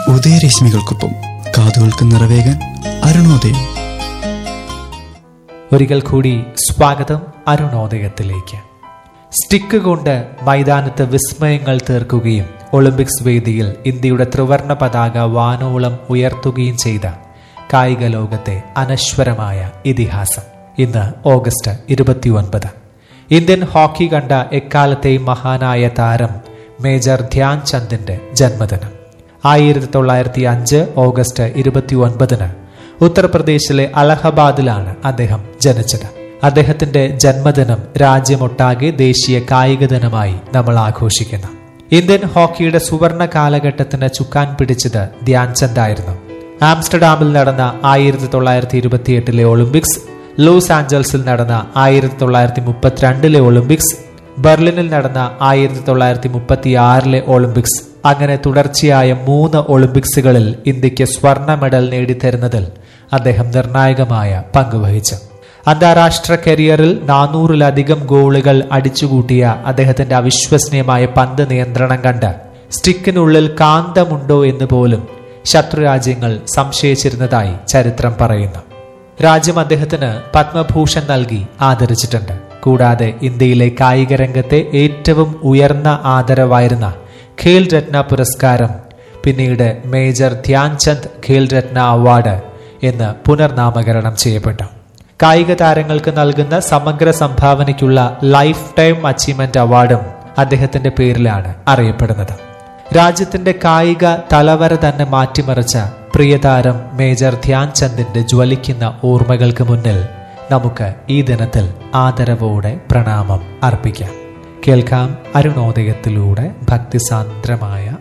ഉദയരശ്മികൾക്കൊപ്പം കാതുകൾക്ക് നിറവേകാൻ അരുണോദയം ഒരിക്കൽ കൂടി സ്വാഗതം അരുണോദയത്തിലേക്ക് സ്റ്റിക്ക് കൊണ്ട് മൈതാനത്ത് വിസ്മയങ്ങൾ തീർക്കുകയും ഒളിമ്പിക്സ് വേദിയിൽ ഇന്ത്യയുടെ ത്രിവർണ പതാക വാനോളം ഉയർത്തുകയും ചെയ്ത കായിക ലോകത്തെ അനശ്വരമായ ഇതിഹാസം ഇന്ന് ഓഗസ്റ്റ് ഇരുപത്തിയൊൻപത് ഇന്ത്യൻ ഹോക്കി കണ്ട എക്കാലത്തെയും മഹാനായ താരം മേജർ ധ്യാൻ ചന്ദിന്റെ ജന്മദിനം ആയിരത്തി തൊള്ളായിരത്തി അഞ്ച് ഓഗസ്റ്റ് ഇരുപത്തി ഒൻപതിന് ഉത്തർപ്രദേശിലെ അലഹബാദിലാണ് അദ്ദേഹം ജനിച്ചത് അദ്ദേഹത്തിന്റെ ജന്മദിനം രാജ്യമൊട്ടാകെ ദേശീയ കായിക ദിനമായി നമ്മൾ ആഘോഷിക്കുന്നു ഇന്ത്യൻ ഹോക്കിയുടെ സുവർണ കാലഘട്ടത്തിന് ചുക്കാൻ പിടിച്ചത് ധ്യാൻചന്ദ് ആയിരുന്നു ആംസ്റ്റർഡാമിൽ നടന്ന ആയിരത്തി തൊള്ളായിരത്തി ഇരുപത്തിയെട്ടിലെ ഒളിമ്പിക്സ് ലോസ് ആഞ്ചൽസിൽ നടന്ന ആയിരത്തി തൊള്ളായിരത്തി മുപ്പത്തിരണ്ടിലെ ഒളിമ്പിക്സ് ബെർലിനിൽ നടന്ന ആയിരത്തി തൊള്ളായിരത്തി മുപ്പത്തി ആറിലെ ഒളിമ്പിക്സ് അങ്ങനെ തുടർച്ചയായ മൂന്ന് ഒളിമ്പിക്സുകളിൽ ഇന്ത്യക്ക് സ്വർണ്ണ മെഡൽ നേടിത്തരുന്നതിൽ അദ്ദേഹം നിർണായകമായ പങ്കുവഹിച്ചു അന്താരാഷ്ട്ര കരിയറിൽ നാനൂറിലധികം ഗോളുകൾ അടിച്ചുകൂട്ടിയ അദ്ദേഹത്തിന്റെ അവിശ്വസനീയമായ പന്ത് നിയന്ത്രണം കണ്ട് സ്റ്റിക്കിനുള്ളിൽ കാന്തമുണ്ടോ എന്ന് പോലും ശത്രുരാജ്യങ്ങൾ സംശയിച്ചിരുന്നതായി ചരിത്രം പറയുന്നു രാജ്യം അദ്ദേഹത്തിന് പത്മഭൂഷൺ നൽകി ആദരിച്ചിട്ടുണ്ട് കൂടാതെ ഇന്ത്യയിലെ കായിക രംഗത്തെ ഏറ്റവും ഉയർന്ന ആദരവായിരുന്ന ഖേൽ രത്ന പുരസ്കാരം പിന്നീട് മേജർ ധ്യാൻചന്ദ് ഖേൽ രത്ന അവാർഡ് എന്ന് പുനർനാമകരണം ചെയ്യപ്പെട്ടു കായിക താരങ്ങൾക്ക് നൽകുന്ന സമഗ്ര സംഭാവനയ്ക്കുള്ള ലൈഫ് ടൈം അച്ചീവ്മെന്റ് അവാർഡും അദ്ദേഹത്തിന്റെ പേരിലാണ് അറിയപ്പെടുന്നത് രാജ്യത്തിന്റെ കായിക തലവര തന്നെ മാറ്റിമറിച്ച പ്രിയതാരം മേജർ ധ്യാൻ ചന്ദിന്റെ ജ്വലിക്കുന്ന ഓർമ്മകൾക്ക് മുന്നിൽ നമുക്ക് ഈ ദിനത്തിൽ ആദരവോടെ പ്രണാമം അർപ്പിക്കാം കേൾക്കാം അരുണോദയത്തിലൂടെ ഭക്തിസാന്ദ്രമായ